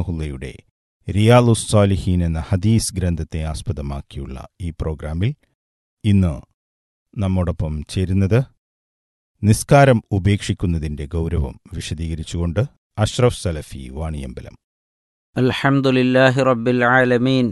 റഹ്മഹുല്ലയുടെ റിയാലുസ്സാലിഹീൻ എന്ന ഹദീസ് ഗ്രന്ഥത്തെ ആസ്പദമാക്കിയുള്ള ഈ പ്രോഗ്രാമിൽ ഇന്ന് നമ്മോടൊപ്പം ചേരുന്നത് നിസ്കാരം ഉപേക്ഷിക്കുന്നതിന്റെ ഗൗരവം വിശദീകരിച്ചുകൊണ്ട് അഷ്റഫ് സലഫി വാണിയമ്പലം الحمد لله رب العالمين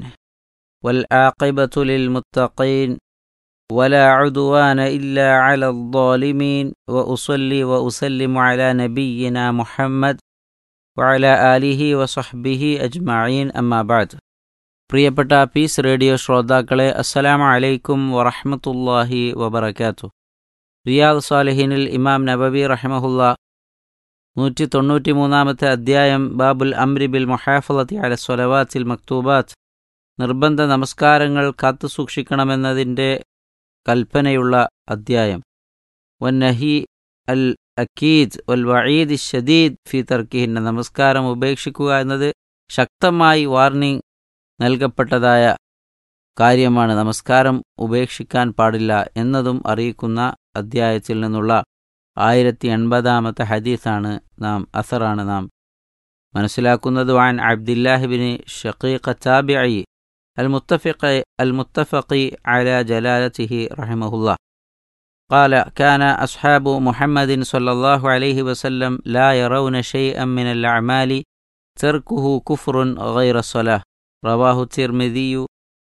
والعاقبة للمتقين ولا عدوان إلا على الظالمين وأصلي وأسلم على نبينا محمد وعلى آله وصحبه أجمعين أما بعد പ്രിയപ്പെട്ട പീസ് റേഡിയോ ശ്രോതാക്കളെ അസ്സലാമു അലൈക്കും വറഹ്മത്തുള്ളാഹി വബറകാത്തു റിയാദ് സാലിഹിനിൽ ഇമാം നബവി റഹ്മഹുല്ല നൂറ്റി തൊണ്ണൂറ്റി മൂന്നാമത്തെ അധ്യായം ബാബുൽ അംരി ബിൽ മൊഹാഫലത്തി അല സ്വലവാത്തിൽ മക്തൂബാത്ത് നിർബന്ധ നമസ്കാരങ്ങൾ കാത്തു സൂക്ഷിക്കണമെന്നതിൻ്റെ കൽപ്പനയുള്ള അധ്യായം വന്നഹി അൽ അക്കീദ് വൽ വഈദ് ഷദീദ് ഫി തർക്കിഹിന്ന നമസ്കാരം ഉപേക്ഷിക്കുക എന്നത് ശക്തമായി വാർണിംഗ് നൽകപ്പെട്ടതായ കാര്യമാണ് നമസ്കാരം ഉപേക്ഷിക്കാൻ പാടില്ല എന്നതും അറിയിക്കുന്ന അധ്യായത്തിൽ നിന്നുള്ള ആയിരത്തി എൺപതാമത്തെ ഹദീസാണ് നാം അസറാണ് നാം മനസ്സിലാക്കുന്നത് വാൻ അബ്ദില്ലാഹിബിന് ഷഖീഖ താബിഇ അൽ മുത്തഫിഖ അൽ മുത്തഫഖി അല ജലാലത്തിഹി റഹിമഹുല്ല قال كان أصحاب محمد صلى الله عليه وسلم لا يرون شيئا من الأعمال تركه كفر غير الصلاة رواه الترمذي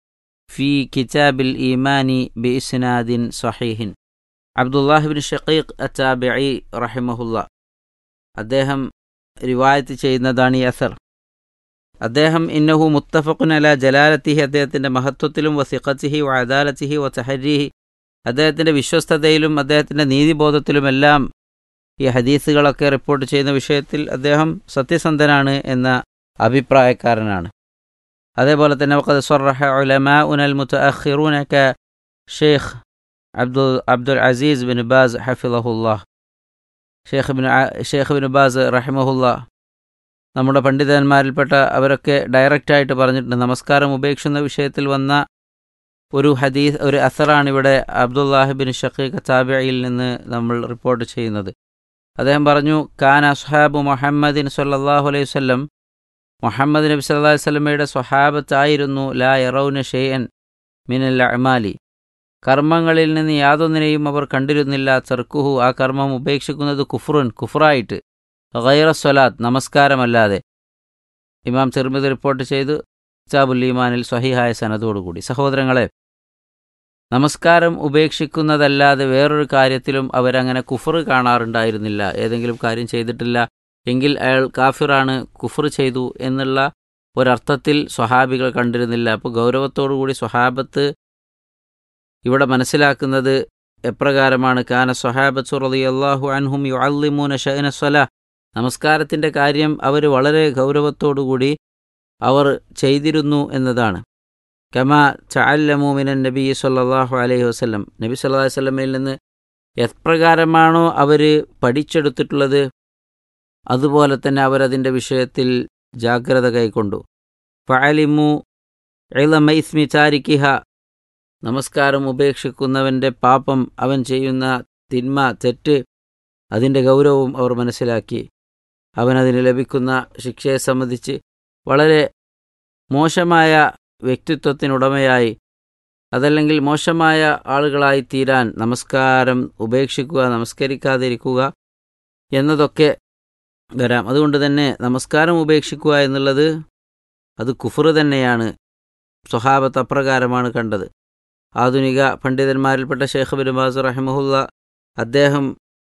في كتاب الإيمان بإسناد صحيح അബ്ദുല്ലാഹിബിൻ ഷക്കീഖ് അറ്റാബിഇ റഹിമഹുല്ല അദ്ദേഹം റിവായത്ത് ചെയ്യുന്നതാണ് ഈ അസർ അദ്ദേഹം ഇന്നഹു മുത്തഫഖുൻ അല ജലാലത്തിഹി അദ്ദേഹത്തിൻ്റെ മഹത്വത്തിലും വസിഖത്തിഹി വ അദാലത്തിഹി വ തഹരീഹി അദ്ദേഹത്തിൻ്റെ വിശ്വസ്തതയിലും അദ്ദേഹത്തിൻ്റെ നീതിബോധത്തിലുമെല്ലാം ഈ ഹദീസുകളൊക്കെ റിപ്പോർട്ട് ചെയ്യുന്ന വിഷയത്തിൽ അദ്ദേഹം സത്യസന്ധനാണ് എന്ന അഭിപ്രായക്കാരനാണ് അതേപോലെ തന്നെ വഖദ് സ്വറഹ ഉലമാ ഉനൽ മുത്തഅഖിറൂന ക Sheikh Abdul Abdul Aziz bin Baz ഹഫിളഹുല്ലാ Sheikh bin Sheikh bin Baz റഹിമഹുല്ല നമ്മുടെ പണ്ഡിതന്മാരിൽപ്പെട്ട അവരൊക്കെ ഡയറക്റ്റായിട്ട് പറഞ്ഞിട്ടുണ്ട് നമസ്കാരം ഉപേക്ഷിക്കുന്ന വിഷയത്തിൽ വന്ന ഒരു ഹദീസ് ഒരു അസറാണ് ഇവിടെ അബ്ദുല്ലാഹിബിൻ ഷഖീഖ് താബിയിൽ നിന്ന് നമ്മൾ റിപ്പോർട്ട് ചെയ്യുന്നത് അദ്ദേഹം പറഞ്ഞു ഖാൻ അസ്ഹാബു മുഹമ്മദിൻ സല്ലാഹു അലൈഹി വല്ലം മുഹമ്മദ് നബി സല്ലാ വല്ലമയുടെ സ്വഹാബത്തായിരുന്നു ലാ യറൌന ഷെയ്യൻ മിനൽ അമാലി കർമ്മങ്ങളിൽ നിന്ന് യാതൊന്നിനെയും അവർ കണ്ടിരുന്നില്ല ചെറുക്കുഹു ആ കർമ്മം ഉപേക്ഷിക്കുന്നത് കുഫ്റുൻ കുഫ്റായിട്ട് ഗൈറ സ്വലാത്ത് നമസ്കാരമല്ലാതെ ഇമാം ചെറുമിത് റിപ്പോർട്ട് ചെയ്തു കിതാബുൽ ഈമാനിൽ സ്വഹിഹായ സനതോടുകൂടി സഹോദരങ്ങളെ നമസ്കാരം ഉപേക്ഷിക്കുന്നതല്ലാതെ വേറൊരു കാര്യത്തിലും അവരങ്ങനെ കുഫർ കാണാറുണ്ടായിരുന്നില്ല ഏതെങ്കിലും കാര്യം ചെയ്തിട്ടില്ല എങ്കിൽ അയാൾ കാഫിറാണ് കുഫർ ചെയ്തു എന്നുള്ള ഒരർത്ഥത്തിൽ സ്വഹാബികൾ കണ്ടിരുന്നില്ല അപ്പോൾ ഗൗരവത്തോടുകൂടി സ്വഹാബത്ത് ഇവിടെ മനസ്സിലാക്കുന്നത് എപ്രകാരമാണ് കാന സ്വഹാബത്തു റളിയല്ലാഹു അൻഹും യുഅല്ലിമൂന ഷഅന സ്വല നമസ്കാരത്തിൻ്റെ കാര്യം അവർ വളരെ ഗൗരവത്തോടുകൂടി അവർ ചെയ്തിരുന്നു എന്നതാണ് കമാ ചഅല്ലമു മിനൻ നബി സല്ലല്ലാഹു അലൈഹി വസല്ലം നബി സല്ലല്ലാഹു അലൈഹി വസല്ലമയിൽ നിന്ന് എപ്രകാരമാണോ അവർ പഠിച്ചെടുത്തിട്ടുള്ളത് അതുപോലെ തന്നെ അവരതിൻ്റെ വിഷയത്തിൽ ജാഗ്രത കൈക്കൊണ്ടു ഫഅലിമു ഇളമ ഇസ്മി ചാരിക്കിഹ നമസ്കാരം ഉപേക്ഷിക്കുന്നവൻ്റെ പാപം അവൻ ചെയ്യുന്ന തിന്മ തെറ്റ് അതിൻ്റെ ഗൗരവവും അവർ മനസ്സിലാക്കി അവനതിന് ലഭിക്കുന്ന ശിക്ഷയെ സംബന്ധിച്ച് വളരെ മോശമായ വ്യക്തിത്വത്തിനുടമയായി അതല്ലെങ്കിൽ മോശമായ ആളുകളായി തീരാൻ നമസ്കാരം ഉപേക്ഷിക്കുക നമസ്കരിക്കാതിരിക്കുക എന്നതൊക്കെ വരാം അതുകൊണ്ട് തന്നെ നമസ്കാരം ഉപേക്ഷിക്കുക എന്നുള്ളത് അത് കുഫർ തന്നെയാണ് സ്വഹാബത്ത് അപ്രകാരമാണ് കണ്ടത് ആധുനിക പണ്ഡിതന്മാരിൽപ്പെട്ട ഷെയ്ഖ് ബിൻ ബാസ് റഹിമഹുല്ല അദ്ദേഹം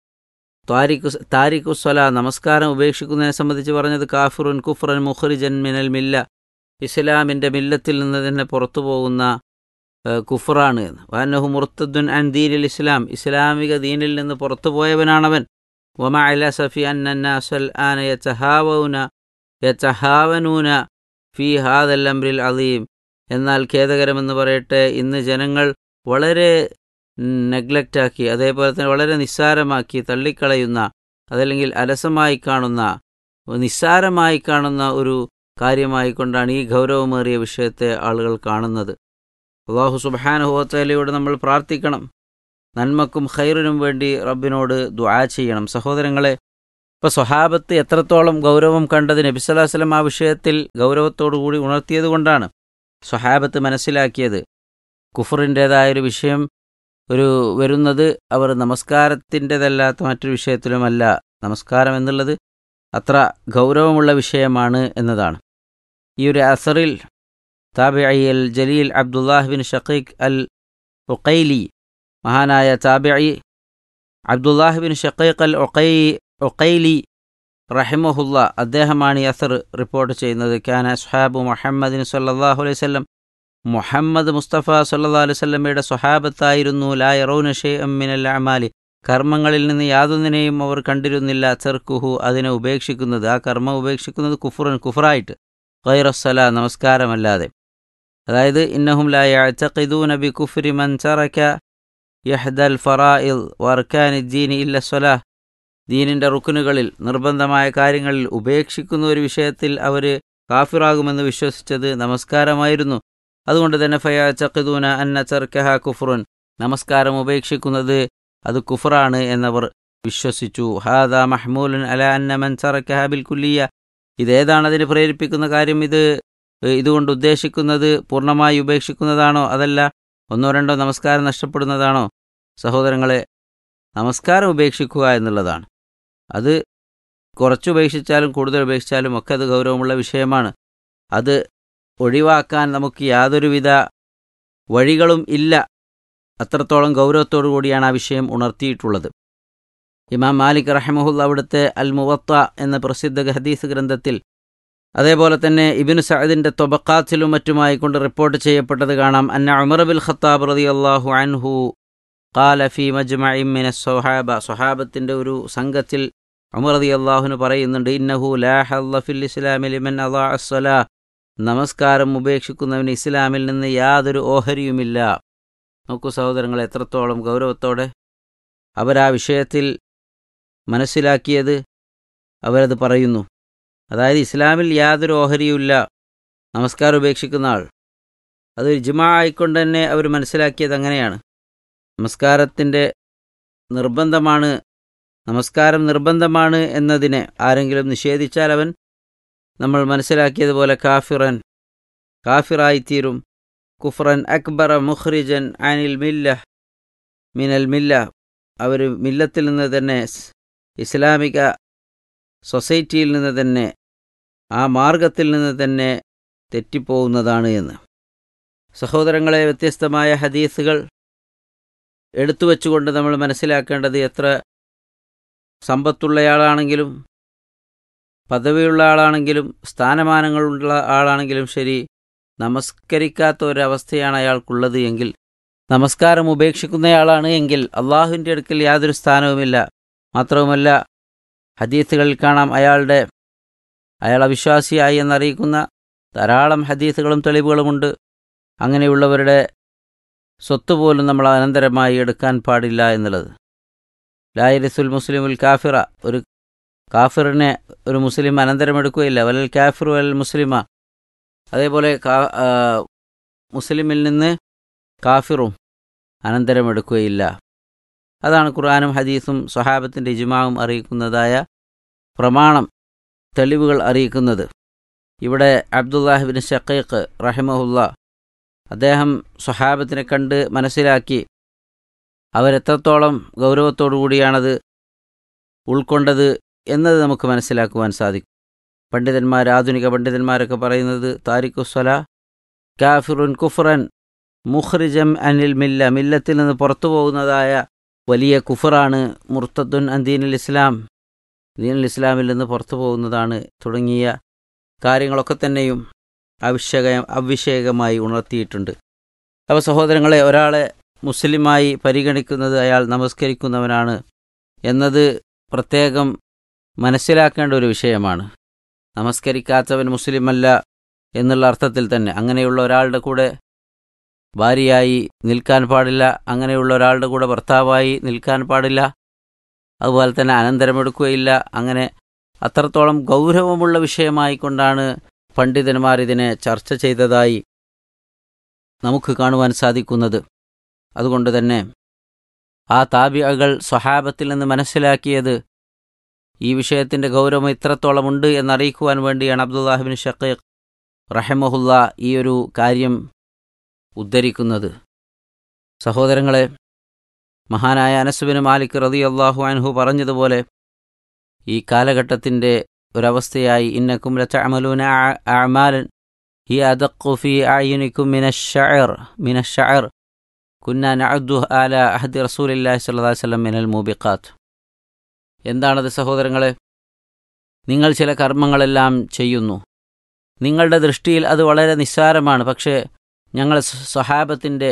താരിഖു താരിഖുസ്വല നമസ്കാരം ഉപേക്ഷിക്കുന്നതിനെ സംബന്ധിച്ച് പറഞ്ഞത് കാഫിറുൻ കുഫ്റൻ മുഖ്റിജൻ മിനൽ മില്ല ഇസ്ലാമിൻ്റെ മില്ലത്തിൽ നിന്ന് തന്നെ പുറത്തു പോകുന്ന കുഫറാണ് വാനഹു മുർത്തദ്ദുൻ അൻ ദീനിൽ ഇസ്ലാം ഇസ്ലാമിക ദീനിൽ നിന്ന് പുറത്തു പോയവനാണവൻ വമ അല സഫി അന്നന്നാസൽ ആന യതഹാവൂന യതഹാവനൂന ഫി ഹാദൽ അംറിൽ അലീം എന്നാൽ ഖേദകരമെന്ന് പറയട്ടെ ഇന്ന് ജനങ്ങൾ വളരെ നെഗ്ലക്റ്റാക്കി അതേപോലെ തന്നെ വളരെ നിസ്സാരമാക്കി തള്ളിക്കളയുന്ന അതല്ലെങ്കിൽ അലസമായി കാണുന്ന നിസ്സാരമായി കാണുന്ന ഒരു കാര്യമായിക്കൊണ്ടാണ് ഈ ഗൗരവമേറിയ വിഷയത്തെ ആളുകൾ കാണുന്നത് അള്ളാഹു സുബാനുഹോത്തലയോട് നമ്മൾ പ്രാർത്ഥിക്കണം നന്മക്കും ഖൈറിനും വേണ്ടി റബ്ബിനോട് ദുആ ചെയ്യണം സഹോദരങ്ങളെ ഇപ്പോൾ സ്വഹാബത്ത് എത്രത്തോളം ഗൗരവം കണ്ടത് നബി സല്ലല്ലാഹു അലൈഹി വസല്ലം ആ വിഷയത്തിൽ ഗൗരവത്തോടു കൂടി ഉണർത്തിയത് കൊണ്ടാണ് സ്വഹാബത്ത് മനസ്സിലാക്കിയത് കുഫറിൻ്റേതായൊരു വിഷയം ഒരു വരുന്നത് അവർ നമസ്കാരത്തിൻ്റെതല്ലാത്ത മറ്റൊരു വിഷയത്തിലുമല്ല നമസ്കാരം എന്നുള്ളത് അത്ര ഗൗരവമുള്ള വിഷയമാണ് എന്നതാണ് ഈ ഒരു അസറിൽ താബിഐ അൽ ജലീൽ Abdullah bin Shaqiq al Uqaili മഹാനായ താബിഐ അബ്ദുല്ലാഹ് ബിൻ ഷഖീഖ് അൽ ഉഖൈ ഉഖൈലി റഹിമഹുല്ല അദ്ദേഹമാണ് ഈ അസർ റിപ്പോർട്ട് ചെയ്യുന്നത് ഖാന സുഹാബു മുഹമ്മദിൻ സല്ലാഹു അലൈഹി വസല്ലം മുഹമ്മദ് മുസ്തഫ സല്ലാ അലൈഹി സ്വല്ലമ്മയുടെ സ്വഹാബത്തായിരുന്നു ലാ യറൗന ഷേ അമ്മിനൽ അമാലി കർമ്മങ്ങളിൽ നിന്ന് യാതൊന്നിനെയും അവർ കണ്ടിരുന്നില്ല ചെർക്കുഹു അതിനെ ഉപേക്ഷിക്കുന്നത് ആ കർമ്മം ഉപേക്ഷിക്കുന്നത് കുഫുറൻ കുഫറായിട്ട് ഖൈറസ്സല നമസ്കാരമല്ലാതെ അതായത് ഇന്നഹും ലാ യഅ്തഖിദൂന ബി കുഫ്രി മൻ തറക യഹ്ദൽ ഫറാഇൽ വർക്കാനി ദീനി ഇല്ല സ്വലാഹ് ദീനിൻ്റെ റുക്കുനുകളിൽ നിർബന്ധമായ കാര്യങ്ങളിൽ ഉപേക്ഷിക്കുന്ന ഒരു വിഷയത്തിൽ അവർ കാഫിറാകുമെന്ന് വിശ്വസിച്ചത് നമസ്കാരമായിരുന്നു അതുകൊണ്ട് തന്നെ ഫയാചഖിദൂന അന്ന ചർക്കഹ കുഫുറുൻ നമസ്കാരം ഉപേക്ഷിക്കുന്നത് അത് കുഫറാണ് എന്നവർ വിശ്വസിച്ചു ഹാദ മഹ്മൂലുൻ അല അന്ന മൻ ചറക്കഹ ബിൽ കുല്ലിയ ഇതേതാണ് അതിന് പ്രേരിപ്പിക്കുന്ന കാര്യം ഇത് ഇതുകൊണ്ട് ഉദ്ദേശിക്കുന്നത് പൂർണ്ണമായി ഉപേക്ഷിക്കുന്നതാണോ അതല്ല ഒന്നോ രണ്ടോ നമസ്കാരം നഷ്ടപ്പെടുന്നതാണോ സഹോദരങ്ങളെ നമസ്കാരം ഉപേക്ഷിക്കുക എന്നുള്ളതാണ് അത് കുറച്ച് ഉപേക്ഷിച്ചാലും കൂടുതൽ ഉപേക്ഷിച്ചാലും ഒക്കെ അത് ഗൗരവമുള്ള വിഷയമാണ് അത് ഒഴിവാക്കാൻ നമുക്ക് യാതൊരുവിധ വഴികളും ഇല്ല അത്രത്തോളം ഗൗരവത്തോടു കൂടിയാണ് ആ വിഷയം ഉണർത്തിയിട്ടുള്ളത് ഇമാം മാലിക് റഹമുല്ല അവിടുത്തെ അൽ മുവത്ത എന്ന പ്രസിദ്ധ ഹദീസ് ഗ്രന്ഥത്തിൽ അതേപോലെ തന്നെ ഇബിനു സഅദിൻ്റെ തൊബക്കാത്തിലും മറ്റുമായി കൊണ്ട് റിപ്പോർട്ട് ചെയ്യപ്പെട്ടത് കാണാം അന്ന ഉമർ ബിൽ ഖത്താബ് റതി അള്ളാഹു അൻഹു ഖാല ഫി മജ്മഇമിന സ്വഹാബ സ്വഹാബത്തിൻ്റെ ഒരു സംഘത്തിൽ ഉമർ റതി അള്ളാഹുന് പറയുന്നുണ്ട് ഇന്നഹു ലാ ഹല്ല ഫിൽ ഇസ്ലാമി ലിമൻ അദാ അസ്സലാ നമസ്കാരം ഉപേക്ഷിക്കുന്നവന് ഇസ്ലാമിൽ നിന്ന് യാതൊരു ഓഹരിയുമില്ല നോക്കൂ സഹോദരങ്ങൾ എത്രത്തോളം ഗൗരവത്തോടെ അവരാ വിഷയത്തിൽ മനസ്സിലാക്കിയത് അവരത് പറയുന്നു അതായത് ഇസ്ലാമിൽ യാതൊരു ഓഹരിയുമില്ല നമസ്കാരം ഉപേക്ഷിക്കുന്ന ആൾ അത് ഇജ്മാ ആയിക്കൊണ്ട് തന്നെ അവർ മനസ്സിലാക്കിയത് അങ്ങനെയാണ് നമസ്കാരത്തിൻ്റെ നിർബന്ധമാണ് നമസ്കാരം നിർബന്ധമാണ് എന്നതിനെ ആരെങ്കിലും നിഷേധിച്ചാൽ അവൻ നമ്മൾ മനസ്സിലാക്കിയതുപോലെ കാഫിറൻ കാഫിറായിത്തീരും കുഫ്രൻ അക്ബറ മുഖ്രിജൻ അനിൽ മില്ല മിനൽ മില്ല അവർ മില്ലത്തിൽ നിന്ന് തന്നെ ഇസ്ലാമിക സൊസൈറ്റിയിൽ നിന്ന് തന്നെ ആ മാർഗത്തിൽ നിന്ന് തന്നെ തെറ്റിപ്പോകുന്നതാണ് എന്ന് സഹോദരങ്ങളെ വ്യത്യസ്തമായ ഹദീസുകൾ എടുത്തു വച്ചുകൊണ്ട് നമ്മൾ മനസ്സിലാക്കേണ്ടത് എത്ര സമ്പത്തുള്ളയാളാണെങ്കിലും പദവിയുള്ള ആളാണെങ്കിലും സ്ഥാനമാനങ്ങളുള്ള ആളാണെങ്കിലും ശരി നമസ്കരിക്കാത്ത ഒരവസ്ഥയാണ് അയാൾക്കുള്ളത് എങ്കിൽ നമസ്കാരം ഉപേക്ഷിക്കുന്നയാളാണ് എങ്കിൽ അള്ളാഹുവിൻ്റെ അടുക്കൽ യാതൊരു സ്ഥാനവുമില്ല മാത്രവുമല്ല ഹദീസുകളിൽ കാണാം അയാളുടെ അയാൾ അവിശ്വാസിയായി എന്നറിയിക്കുന്ന ധാരാളം ഹദീസുകളും തെളിവുകളുമുണ്ട് അങ്ങനെയുള്ളവരുടെ സ്വത്ത് പോലും നമ്മൾ അനന്തരമായി എടുക്കാൻ പാടില്ല എന്നുള്ളത് ലായരിസുൽ മുസ്ലിമുൽ കാഫിറ ഒരു കാഫിറിനെ ഒരു മുസ്ലിം അനന്തരമെടുക്കുകയില്ല വലൽ കാഫിർ വലൽ മുസ്ലിമ അതേപോലെ കാ മുസ്ലിമിൽ നിന്ന് കാഫിറും അനന്തരമെടുക്കുകയില്ല അതാണ് ഖുർആാനും ഹദീസും സ്വഹാബത്തിൻ്റെ ഇജ്മാവും അറിയിക്കുന്നതായ പ്രമാണം തെളിവുകൾ അറിയിക്കുന്നത് ഇവിടെ അബ്ദുല്ലാഹിബിൻ ഷക്കീഖ് റഹിമഹുല്ല അദ്ദേഹം സ്വഹാബത്തിനെ കണ്ട് മനസ്സിലാക്കി അവരെത്രത്തോളം ഗൗരവത്തോടു കൂടിയാണത് ഉൾക്കൊണ്ടത് എന്നത് നമുക്ക് മനസ്സിലാക്കുവാൻ സാധിക്കും പണ്ഡിതന്മാർ ആധുനിക പണ്ഡിതന്മാരൊക്കെ പറയുന്നത് താരിഖുസ്വല കാഫിറുൻ കുഫ്റൻ മുഖ്രിജം അനിൽ മില്ല മില്ലത്തിൽ നിന്ന് പുറത്തു പോകുന്നതായ വലിയ കുഫറാണ് മുർത്തദ്ദുൻ അന്ദീനുൽ ഇസ്ലാം ദീനുൽ ഇസ്ലാമിൽ നിന്ന് പുറത്തു പോകുന്നതാണ് തുടങ്ങിയ കാര്യങ്ങളൊക്കെ തന്നെയും അവിഷക അവിഷേകമായി ഉണർത്തിയിട്ടുണ്ട് അപ്പോൾ സഹോദരങ്ങളെ ഒരാളെ മുസ്ലിമായി പരിഗണിക്കുന്നത് അയാൾ നമസ്കരിക്കുന്നവനാണ് എന്നത് പ്രത്യേകം മനസ്സിലാക്കേണ്ട ഒരു വിഷയമാണ് നമസ്കരിക്കാത്തവൻ മുസ്ലിമല്ല എന്നുള്ള അർത്ഥത്തിൽ തന്നെ അങ്ങനെയുള്ള ഒരാളുടെ കൂടെ ഭാര്യയായി നിൽക്കാൻ പാടില്ല അങ്ങനെയുള്ള ഒരാളുടെ കൂടെ ഭർത്താവായി നിൽക്കാൻ പാടില്ല അതുപോലെ തന്നെ അനന്തരമെടുക്കുകയില്ല അങ്ങനെ അത്രത്തോളം ഗൗരവമുള്ള വിഷയമായിക്കൊണ്ടാണ് പണ്ഡിതന്മാർ ഇതിനെ ചർച്ച ചെയ്തതായി നമുക്ക് കാണുവാൻ സാധിക്കുന്നത് അതുകൊണ്ട് തന്നെ ആ താബിയകൾ സ്വഹാബത്തിൽ നിന്ന് മനസ്സിലാക്കിയത് ഈ വിഷയത്തിൻ്റെ ഗൗരവം ഇത്രത്തോളമുണ്ട് എന്നറിയിക്കുവാൻ വേണ്ടിയാണ് അബ്ദുല്ലാഹിബിൻ ഷക്കീഖ് റഹമഹുല്ല ഈ ഒരു കാര്യം ഉദ്ധരിക്കുന്നത് സഹോദരങ്ങളെ മഹാനായ അനസുബിന് മാലിക് റതി അള്ളാഹു അൻഹു പറഞ്ഞതുപോലെ ഈ കാലഘട്ടത്തിൻ്റെ ഒരവസ്ഥയായി ഇന്നക്കും ലതഅമലൂന അഅമാലൻ ഹി അദഖു ഫി അയ്യുനിക്കും മിനശ്ശഅർ മിനശ്ശഅർ കുന്ന നഅദ്ദു ആല അഹദി റസൂലില്ലാഹി സ്വല്ലല്ലാഹി അലൈഹി വസല്ലം മിനൽ മൂബിഖാത്ത് എന്താണത് സഹോദരങ്ങളെ നിങ്ങൾ ചില കർമ്മങ്ങളെല്ലാം ചെയ്യുന്നു നിങ്ങളുടെ ദൃഷ്ടിയിൽ അത് വളരെ നിസ്സാരമാണ് പക്ഷേ ഞങ്ങൾ സ്വഹാബത്തിൻ്റെ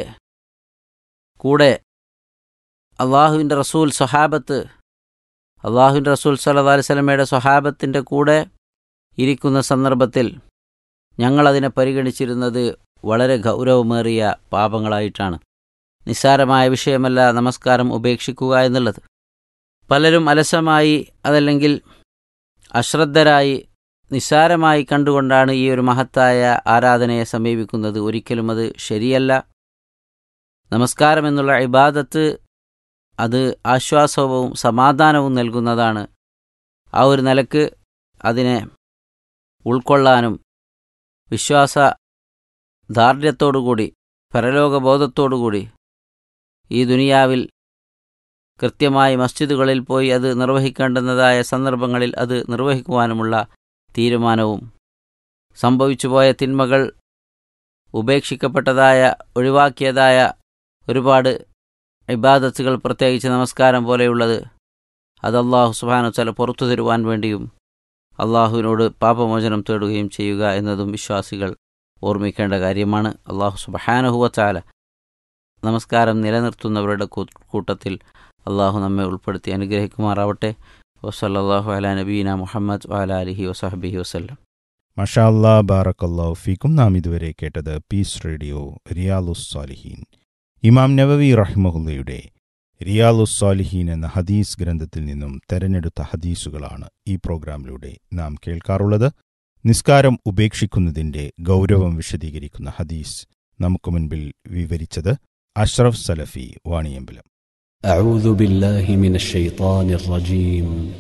കൂടെ അള്ളാഹുവിൻ്റെ റസൂൽ സ്വഹാബത്ത് അള്ളാഹുവിൻ്റെ റസൂൽ സല്ലല്ലാഹു അലൈഹി വസല്ലമയുടെ സ്വഹാബത്തിൻ്റെ കൂടെ ഇരിക്കുന്ന സന്ദർഭത്തിൽ ഞങ്ങളതിനെ പരിഗണിച്ചിരുന്നത് വളരെ ഗൗരവമേറിയ പാപങ്ങളായിട്ടാണ് നിസ്സാരമായ വിഷയമല്ല നമസ്കാരം ഉപേക്ഷിക്കുക എന്നുള്ളത് പലരും അലസമായി അതല്ലെങ്കിൽ അശ്രദ്ധരായി നിസ്സാരമായി കണ്ടുകൊണ്ടാണ് ഈ ഒരു മഹത്തായ ആരാധനയെ സമീപിക്കുന്നത് ഒരിക്കലും അത് ശരിയല്ല നമസ്കാരം എന്നുള്ള ഇബാദത്ത് അത് ആശ്വാസവും സമാധാനവും നൽകുന്നതാണ് ആ ഒരു നിലക്ക് അതിനെ ഉൾക്കൊള്ളാനും വിശ്വാസ ദാർഢ്യത്തോടുകൂടി പരലോകബോധത്തോടുകൂടി ഈ ദുനിയാവിൽ കൃത്യമായി മസ്ജിദുകളിൽ പോയി അത് നിർവഹിക്കേണ്ടുന്നതായ സന്ദർഭങ്ങളിൽ അത് നിർവഹിക്കുവാനുമുള്ള തീരുമാനവും സംഭവിച്ചുപോയ തിന്മകൾ ഉപേക്ഷിക്കപ്പെട്ടതായ ഒഴിവാക്കിയതായ ഒരുപാട് ഇബാദത്തുകൾ പ്രത്യേകിച്ച് നമസ്കാരം പോലെയുള്ളത് അത് അള്ളാഹു സുബാനു ചില പുറത്തു തരുവാൻ വേണ്ടിയും അള്ളാഹുവിനോട് പാപമോചനം തേടുകയും ചെയ്യുക എന്നതും വിശ്വാസികൾ ഓർമ്മിക്കേണ്ട കാര്യമാണ് അള്ളാഹു സുബഹാനുഹുവച്ചാല നമസ്കാരം നിലനിർത്തുന്നവരുടെ കൂട്ടത്തിൽ അള്ളാഹു നമ്മെ ഉൾപ്പെടുത്തി അനുഗ്രഹിക്കുമാറാവട്ടെ വസല്ലാഹു അല നബീന മുഹമ്മദ് വാല അലഹി വസഹബിഹി വസ്ല്ലം മഷാ അല്ലാ ബാറക്കല്ലാഹു ഫീക്കും നാം ഇതുവരെ കേട്ടത് പീസ് റേഡിയോ റിയാലുസ് സാലിഹീൻ ഇമാം നവവി റഹ്മഹുല്ലയുടെ റിയാലുസ് സാലിഹീൻ എന്ന ഹദീസ് ഗ്രന്ഥത്തിൽ നിന്നും തെരഞ്ഞെടുത്ത ഹദീസുകളാണ് ഈ പ്രോഗ്രാമിലൂടെ നാം കേൾക്കാറുള്ളത് നിസ്കാരം ഉപേക്ഷിക്കുന്നതിന്റെ ഗൗരവം വിശദീകരിക്കുന്ന ഹദീസ് നമുക്ക് മുൻപിൽ വിവരിച്ചത് അഷ്റഫ് സലഫി വാണിയമ്പലം أعوذ بالله من الشيطان الرجيم